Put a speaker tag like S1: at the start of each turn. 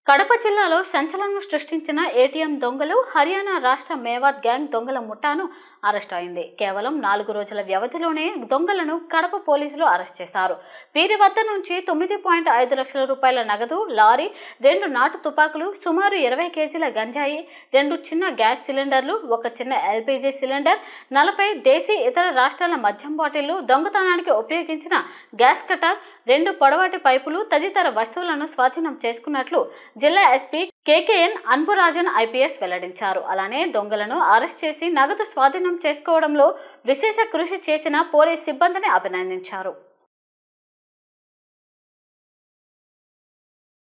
S1: కడప జిల్లాలో సంచలనం సృష్టించిన ఏటీఎం దొంగలు హర్యానా రాష్ట్ర మేవాత్ గ్యాంగ్ దొంగల ముఠాను అరెస్ట్ అయింది కేవలం నాలుగు రోజుల వ్యవధిలోనే దొంగలను కడప పోలీసులు అరెస్ట్ చేశారు వీరి వద్ద నుంచి తొమ్మిది పాయింట్ ఐదు లక్షల రూపాయల నగదు లారీ రెండు నాటు తుపాకులు సుమారు ఇరవై కేజీల గంజాయి రెండు చిన్న గ్యాస్ సిలిండర్లు ఒక చిన్న ఎల్పీజీ సిలిండర్ నలభై దేశీ ఇతర రాష్ట్రాల మద్యం బాటిళ్లు దొంగతనానికి ఉపయోగించిన గ్యాస్ కటర్ రెండు పొడవాటి పైపులు తదితర వస్తువులను స్వాధీనం చేసుకున్నట్లు జిల్లా ఎస్పీ కేకేఎన్ అన్బురాజన్ ఐపీఎస్ వెల్లడించారు అలానే దొంగలను అరెస్ట్ చేసి నగదు స్వాధీనం చేసుకోవడంలో విశేష కృషి చేసిన పోలీస్ సిబ్బందిని అభినందించారు